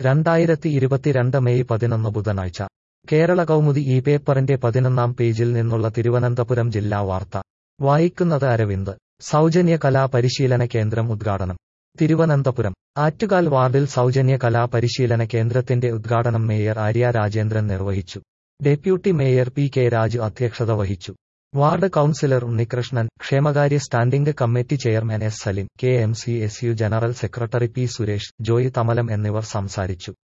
രണ്ടായിരത്തി ഇരുപത്തിരണ്ട് മെയ് പതിനൊന്ന് ബുധനാഴ്ച കേരള കൗമുദി ഈ പേപ്പറിന്റെ പതിനൊന്നാം പേജിൽ നിന്നുള്ള തിരുവനന്തപുരം ജില്ലാ വാർത്ത വായിക്കുന്നത് അരവിന്ദ് സൗജന്യ കലാ പരിശീലന കേന്ദ്രം ഉദ്ഘാടനം തിരുവനന്തപുരം ആറ്റുകാൽ വാർഡിൽ സൗജന്യ കലാ പരിശീലന കേന്ദ്രത്തിന്റെ ഉദ്ഘാടനം മേയർ ആര്യ രാജേന്ദ്രൻ നിർവഹിച്ചു deputy mayor P K Raju അധ്യക്ഷത വഹിച്ചു വാർഡ് കൌൺസിലർ ഉണ്ണികൃഷ്ണൻ ക്ഷേമകാര്യ standing committee chairman S Salim K M C S U general secretary P Suresh Joy Thamalam എന്നിവർ സംസാരിച്ചു